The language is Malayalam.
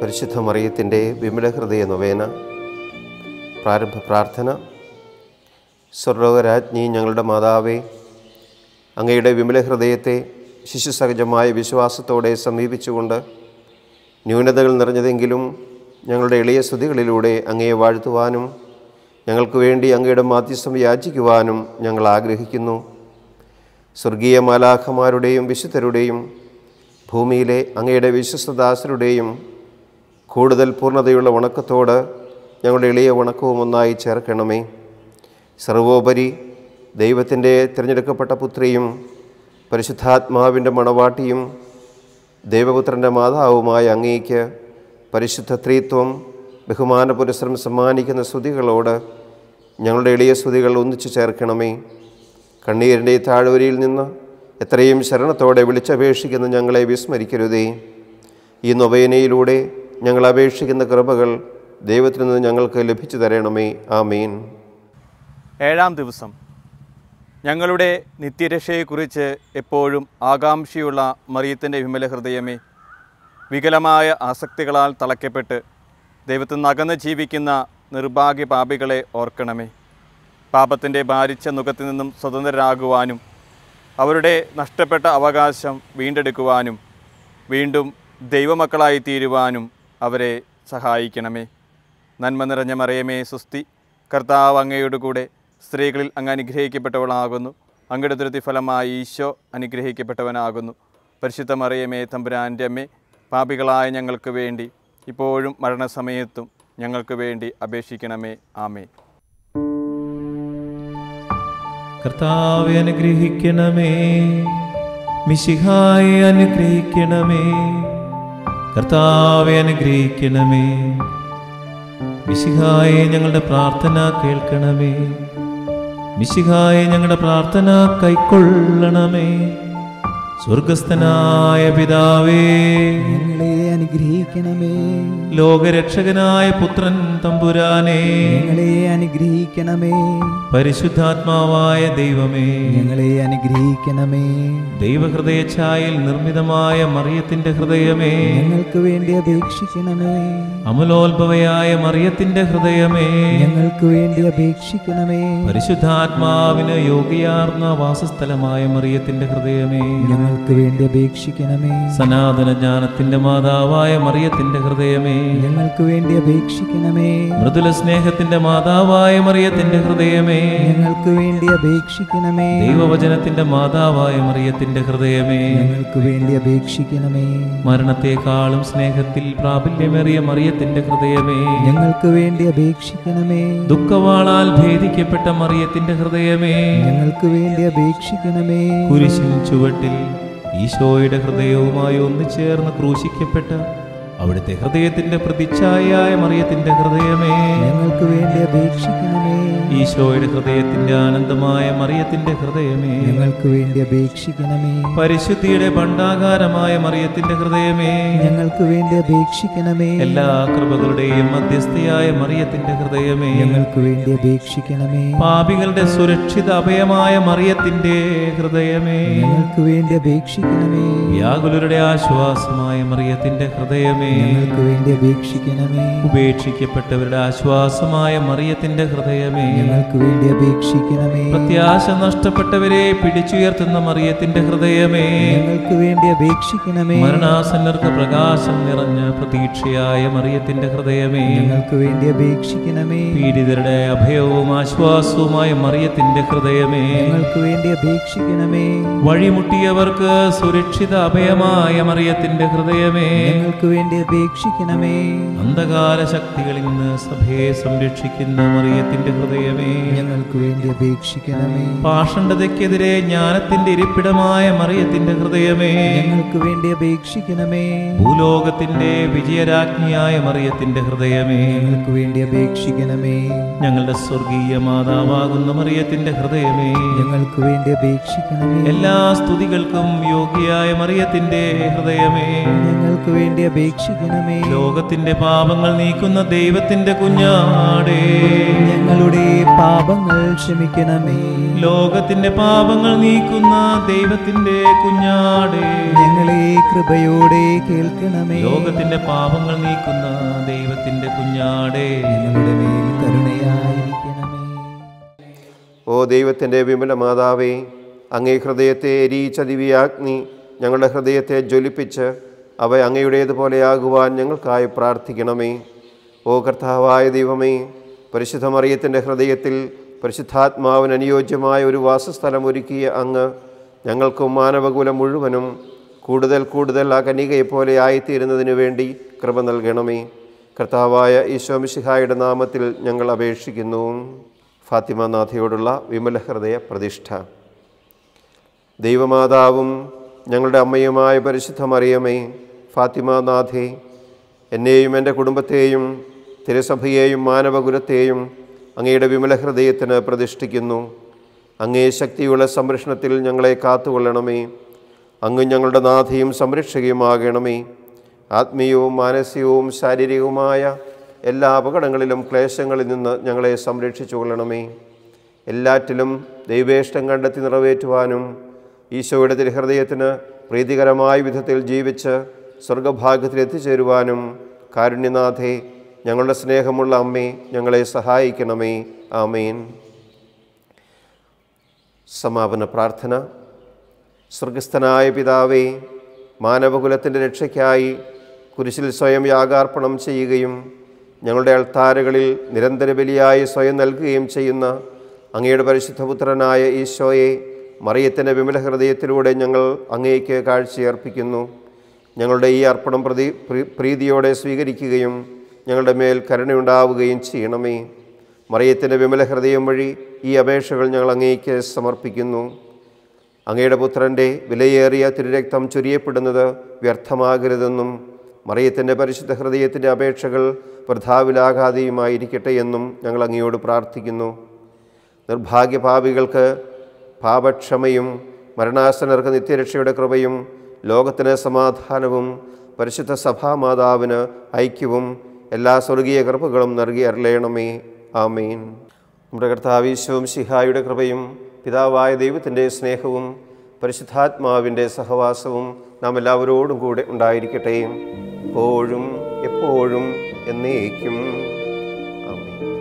പരിശുദ്ധ മറിയത്തിൻ്റെ വിമല ഹൃദയ നൊവേന പ്രാരംഭ പ്രാർത്ഥന സ്വർലോകരാജ്ഞി ഞങ്ങളുടെ മാതാവേ അങ്ങയുടെ വിമല ഹൃദയത്തെ ശിശുസഹജമായ വിശ്വാസത്തോടെ സമീപിച്ചുകൊണ്ട് ന്യൂനതകൾ നിറഞ്ഞതെങ്കിലും ഞങ്ങളുടെ എളിയ സ്തുതികളിലൂടെ അങ്ങയെ വാഴ്ത്തുവാനും ഞങ്ങൾക്ക് വേണ്ടി അങ്ങയുടെ മാധ്യസ്ഥം യാചിക്കുവാനും ഞങ്ങൾ ആഗ്രഹിക്കുന്നു സ്വർഗീയ മാലാഖമാരുടെയും വിശുദ്ധരുടെയും ഭൂമിയിലെ അങ്ങയുടെ വിശ്വസ്തദാസരുടെയും കൂടുതൽ പൂർണ്ണതയുള്ള വണക്കത്തോട് ഞങ്ങളുടെ എളിയ വണക്കവും ഒന്നായി ചേർക്കണമേ സർവോപരി ദൈവത്തിൻ്റെ തിരഞ്ഞെടുക്കപ്പെട്ട പുത്രിയും പരിശുദ്ധാത്മാവിൻ്റെ മണവാട്ടിയും ദൈവപുത്രൻ്റെ മാതാവുമായ അങ്ങേക്ക് പരിശുദ്ധ ത്രീത്വം ബഹുമാന പുരസ്സരം സമ്മാനിക്കുന്ന സ്തുതികളോട് ഞങ്ങളുടെ എളിയ സ്തുതികൾ ഒന്നിച്ചു ചേർക്കണമേ കണ്ണീരിൻ്റെ താഴ്വരയിൽ നിന്ന് എത്രയും ശരണത്തോടെ വിളിച്ചപേക്ഷിക്കുന്ന ഞങ്ങളെ വിസ്മരിക്കരുതേ ഈ നൊവേനയിലൂടെ ഞങ്ങൾ അപേക്ഷിക്കുന്ന കൃപകൾ ദൈവത്തിൽ നിന്ന് ഞങ്ങൾക്ക് ലഭിച്ചു തരണമേ ആമീൻ ഏഴാം ദിവസം ഞങ്ങളുടെ നിത്യരക്ഷയെക്കുറിച്ച് എപ്പോഴും ആകാംക്ഷയുള്ള മറിയത്തിൻ്റെ വിമല ഹൃദയമേ വികലമായ ആസക്തികളാൽ തളയ്ക്കപ്പെട്ട് ദൈവത്തിൽ നിന്ന് അകന്ന് ജീവിക്കുന്ന നിർഭാഗ്യ പാപികളെ ഓർക്കണമേ പാപത്തിൻ്റെ ഭാരിച്ച മുഖത്തിൽ നിന്നും സ്വതന്ത്രരാകുവാനും അവരുടെ നഷ്ടപ്പെട്ട അവകാശം വീണ്ടെടുക്കുവാനും വീണ്ടും ദൈവമക്കളായി തീരുവാനും അവരെ സഹായിക്കണമേ നന്മ നിറഞ്ഞ മറിയമേ സുസ്തി കർത്താവ് അങ്ങയോട് കൂടെ സ്ത്രീകളിൽ അങ്ങ് അനുഗ്രഹിക്കപ്പെട്ടവളാകുന്നു അങ്ങയുടെ ദുരിതഫലമായി ഈശോ അനുഗ്രഹിക്കപ്പെട്ടവനാകുന്നു പരിശുദ്ധ മറിയമേ തമ്പുരാൻ്റെ അമ്മേ പാപികളായ ഞങ്ങൾക്ക് വേണ്ടി ഇപ്പോഴും മരണസമയത്തും ഞങ്ങൾക്ക് വേണ്ടി അപേക്ഷിക്കണമേ ആമേ കർത്താവെ അനുഗ്രഹിക്കണമേ മിശിഹായെ അനുഗ്രഹിക്കണമേ കർത്താവെ അനുഗ്രഹിക്കണമേ മിശിഹായെ ഞങ്ങളുടെ പ്രാർത്ഥന കേൾക്കണമേ മിശിഹായെ ഞങ്ങളുടെ പ്രാർത്ഥന കൈക്കൊള്ളണമേ സ്വർഗസ്ഥനായ പിതാവേ ഞങ്ങളെ അനുഗ്രഹിക്കണമേ ലോകരക്ഷകനായ പുത്രൻ തമ്പുരാനേ ഞങ്ങളെ അനുഗ്രഹിക്കണമേ പരിശുദ്ധാത്മാവായ ദൈവമേ ഞങ്ങളെ അനുഗ്രഹിക്കണമേ ദൈവഹൃദയഛായയിൽ നിർമ്മിതമായ മറിയത്തിന്റെ ഹൃദയമേ ഞങ്ങൾക്ക് വേണ്ടി അപേക്ഷിക്കണമേ അമലോത്ഭവയായ മറിയത്തിന്റെ ഹൃദയമേ ഞങ്ങൾക്ക് വേണ്ടി അപേക്ഷിക്കണമേ പരിശുദ്ധാത്മാവിന് യോഗിയാർന്ന വാസസ്ഥലമായ മറിയത്തിന്റെ ഹൃദയമേ ഞങ്ങൾക്ക് വേണ്ടി അപേക്ഷിക്കണമേ സനാതന ജ്ഞാനത്തിന്റെ മാതാവായ മറിയത്തിന്റെ ഹൃദയമേ ഞങ്ങൾക്ക് വേണ്ടി അപേക്ഷിക്കണമേ മൃദുല സ്നേഹത്തിന്റെ മാതാവായ മറിയത്തിന്റെ ഹൃദയമേ ഞങ്ങൾക്ക് വേണ്ടി അപേക്ഷിക്കണമേ ദൈവവചനത്തിന്റെ മാതാവായ മറിയത്തിന്റെ ഹൃദയമേ ഞങ്ങൾക്ക് വേണ്ടി അപേക്ഷിക്കണമേ മരണത്തെക്കാളും സ്നേഹത്തിൽ പ്രാബല്യമേറിയ മറിയത്തിന്റെ ഹൃദയമേ ഞങ്ങൾക്ക് വേണ്ടി അപേക്ഷിക്കണമേ ദുഃഖവാളാൽ ഭേദിക്കപ്പെട്ട മറിയത്തിന്റെ ഹൃദയമേ ഞങ്ങൾക്ക് വേണ്ടി അപേക്ഷിക്കണമേ കുരിശിൻ ചുവട്ടിൽ ഈശോയുടെ ഹൃദയവുമായി ഒന്നുചേർന്ന് ക്രൂശിക്കപ്പെട്ട അവിടുത്തെ ഹൃദയത്തിന്റെ പ്രതിച്ഛായയായ മറിയത്തിന്റെ ഹൃദയമേ ഞങ്ങൾക്ക് വേണ്ടി അപേക്ഷിക്കണമേ ഈശോയുടെ ഹൃദയത്തിന്റെ ആനന്ദമായ മറിയത്തിന്റെ ഹൃദയമേ ഞങ്ങൾക്ക് വേണ്ടി അപേക്ഷിക്കണമേ പരിശുദ്ധിയുടെ ഭണ്ഡാകാരമായ മറിയത്തിന്റെ ഹൃദയമേ ഞങ്ങൾക്ക് വേണ്ടി അപേക്ഷിക്കണമേ എല്ലാ കൃപകളുടെയും മധ്യസ്ഥയായ മറിയത്തിന്റെ ഹൃദയമേ ഞങ്ങൾക്ക് വേണ്ടി അപേക്ഷിക്കണമേ പാപികളുടെ സുരക്ഷിത അഭയമായ മറിയത്തിന്റെ ഹൃദയമേ ഞങ്ങൾക്ക് വേണ്ടി അപേക്ഷിക്കണമേ വ്യാകുലരുടെ ആശ്വാസമായ മറിയത്തിന്റെ ഹൃദയമേ ഞങ്ങൾക്ക് വേണ്ടി അപേക്ഷിക്കണമേ ഉപേക്ഷിക്കപ്പെട്ടവരുടെ ആശ്വാസമായ മറിയത്തിന്റെ ഹൃദയമേ ഞങ്ങൾക്ക് വേണ്ടി അപേക്ഷിക്കണമേ പ്രത്യാശ നഷ്ടപ്പെട്ടവരെ പിടിച്ചുയർത്തുന്ന മറിയത്തിന്റെ ഹൃദയമേ ഞങ്ങൾക്ക് വേണ്ടി അപേക്ഷിക്കണമേ മരണാസന്നർക്ക് പ്രകാശം നിറഞ്ഞ പ്രതീക്ഷയായ മറിയത്തിന്റെ ഹൃദയമേ ഞങ്ങൾക്ക് വേണ്ടി അപേക്ഷിക്കണമേ പീഡിതരുടെ അഭയവും ആശ്വാസവുമായ മറിയത്തിന്റെ ഹൃദയമേ ഞങ്ങൾക്ക് വേണ്ടി അപേക്ഷിക്കണമേ വഴിമുട്ടിയവർക്ക് സുരക്ഷിത അഭയമായ മറിയത്തിന്റെ ഹൃദയമേ ഞങ്ങൾക്ക് വേണ്ടി അപേക്ഷിക്കണമേ അന്ധകാര ശക്തികളിൽ നിന്ന് സഭയെ സംരക്ഷിക്കുന്ന മറിയത്തിന്റെ ഹൃദയമേ ഞങ്ങൾക്ക് വേണ്ടി അപേക്ഷിക്കണമേ പാഷണ്ഡതയ്ക്കെതിരെ ജ്ഞാനത്തിന്റെ ഇരിപ്പിടമായ മറിയത്തിന്റെ ഹൃദയമേ ഞങ്ങൾക്ക് വേണ്ടി അപേക്ഷിക്കണമേ ഭൂലോകത്തിന്റെ വിജയരാജ്ഞിയായ മറിയത്തിന്റെ ഹൃദയമേ ഞങ്ങൾക്ക് വേണ്ടി അപേക്ഷിക്കണമേ ഞങ്ങളുടെ സ്വർഗീയ മാതാവാകുന്ന മറിയത്തിന്റെ ഹൃദയമേ ഞങ്ങൾക്ക് വേണ്ടി അപേക്ഷിക്കണമേ എല്ലാ സ്തുതികൾക്കും യോഗ്യയായ മറിയത്തിന്റെ ഹൃദയമേ ഞങ്ങൾക്ക് ഞങ്ങൾക്ക് വേണ്ടി അപേക്ഷിക്കണമേ ലോകത്തിന്റെ പാപങ്ങൾ നീക്കുന്ന ദൈവത്തിന്റെ കുഞ്ഞാടേ ഞങ്ങളുടെ പാപങ്ങൾ ക്ഷമിക്കണമേ ലോകത്തിന്റെ പാപങ്ങൾ നീക്കുന്ന ദൈവത്തിന്റെ കുഞ്ഞാടേ ഞങ്ങളെ കൃപയോടെ കേൾക്കണമേ ലോകത്തിന്റെ പാപങ്ങൾ നീക്കുന്ന ദൈവത്തിന്റെ കുഞ്ഞാടേ ഞങ്ങളുടെ മേൽ കരുണയായിരിക്കണമേ ഓ ദൈവത്തിൻ്റെ വിമല മാതാവേ അങ്ങേ ഹൃദയത്തെ എരിയിച്ച ദിവ്യാഗ്നി ഞങ്ങളുടെ ഹൃദയത്തെ ജ്വലിപ്പിച്ച് അവ അങ്ങയുടേതുപോലെയാകുവാൻ ഞങ്ങൾക്കായി പ്രാർത്ഥിക്കണമേ ഓ കർത്താവായ ദൈവമേ പരിശുദ്ധ മറിയത്തിൻ്റെ ഹൃദയത്തിൽ പരിശുദ്ധാത്മാവിന് അനുയോജ്യമായ ഒരു വാസസ്ഥലം ഒരുക്കിയ അങ്ങ് ഞങ്ങൾക്കും മാനവകുലം മുഴുവനും കൂടുതൽ കൂടുതൽ ആ കനികയെപ്പോലെ ആയിത്തീരുന്നതിനു വേണ്ടി കൃപ നൽകണമേ കർത്താവായ ഈശോമിശിഹായുടെ നാമത്തിൽ ഞങ്ങൾ അപേക്ഷിക്കുന്നു ഫാത്തിമനാഥയോടുള്ള വിമല ഹൃദയ പ്രതിഷ്ഠ ദൈവമാതാവും ഞങ്ങളുടെ അമ്മയുമായ പരിശുദ്ധ മറിയമേ ഫാത്തിമനാഥേ എന്നെയും എൻ്റെ കുടുംബത്തെയും തിരുസഭയെയും മാനവകുലത്തെയും അങ്ങയുടെ വിമല ഹൃദയത്തിന് പ്രതിഷ്ഠിക്കുന്നു അങ്ങേ ശക്തിയുള്ള സംരക്ഷണത്തിൽ ഞങ്ങളെ കാത്തുകൊള്ളണമേ അങ്ങ് ഞങ്ങളുടെ നാഥയും സംരക്ഷകയുമാകണമേ ആത്മീയവും മാനസികവും ശാരീരികവുമായ എല്ലാ അപകടങ്ങളിലും ക്ലേശങ്ങളിൽ നിന്ന് ഞങ്ങളെ സംരക്ഷിച്ചു കൊള്ളണമേ എല്ലാറ്റിലും ദൈവേഷ്ടം കണ്ടെത്തി നിറവേറ്റുവാനും ഈശോയുടെ തിരുഹൃദയത്തിന് പ്രീതികരമായ വിധത്തിൽ ജീവിച്ച് സ്വർഗഭാഗ്യത്തിൽ എത്തിച്ചേരുവാനും കാരുണ്യനാഥേ ഞങ്ങളുടെ സ്നേഹമുള്ള അമ്മേ ഞങ്ങളെ സഹായിക്കണമേ ആമേൻ സമാപന പ്രാർത്ഥന സ്വർഗസ്ഥനായ പിതാവേ മാനവകുലത്തിൻ്റെ രക്ഷയ്ക്കായി കുരിശിൽ സ്വയം യാഗാർപ്പണം ചെയ്യുകയും ഞങ്ങളുടെ അൾത്താരകളിൽ നിരന്തര ബലിയായി സ്വയം നൽകുകയും ചെയ്യുന്ന അങ്ങയുടെ പരിശുദ്ധപുത്രനായ ഈശോയെ മറിയത്തിൻ്റെ വിമല ഹൃദയത്തിലൂടെ ഞങ്ങൾ അങ്ങേക്ക് കാഴ്ചയർപ്പിക്കുന്നു ഞങ്ങളുടെ ഈ അർപ്പണം പ്രതി പ്രീ- പ്രീതിയോടെ സ്വീകരിക്കുകയും ഞങ്ങളുടെ മേൽ കരുണയുണ്ടാവുകയും ചെയ്യണമേ മറിയത്തിൻ്റെ വിമല ഹൃദയം വഴി ഈ അപേക്ഷകൾ ഞങ്ങൾ അങ്ങേക്ക് സമർപ്പിക്കുന്നു അങ്ങയുടെ പുത്രൻ്റെ വിലയേറിയ തിരുരക്തം ചൊരിയപ്പെടുന്നത് വ്യർത്ഥമാകരുതെന്നും മറിയത്തിൻ്റെ പരിശുദ്ധ ഹൃദയത്തിൻ്റെ അപേക്ഷകൾ വൃഥാവിലാകാതെയുമായിരിക്കട്ടെ എന്നും ഞങ്ങൾ അങ്ങയോട് പ്രാർത്ഥിക്കുന്നു നിർഭാഗ്യപാപികൾക്ക് പാപക്ഷമയും മരണാസനർക്ക് നിത്യരക്ഷയുടെ കൃപയും ലോകത്തിന് സമാധാനവും പരിശുദ്ധ സഭാമാതാവിന് ഐക്യവും എല്ലാ സ്വർഗീയ കൃപകളും നൽകി അരളയണമേ ആമീൻ നമ്മുടെ കർത്താവീശവും ശിഹായുടെ കൃപയും പിതാവായ ദൈവത്തിൻ്റെ സ്നേഹവും പരിശുദ്ധാത്മാവിൻ്റെ സഹവാസവും നാം എല്ലാവരോടും കൂടെ ഉണ്ടായിരിക്കട്ടെ എപ്പോഴും എപ്പോഴും എന്നേക്കും ആമീൻ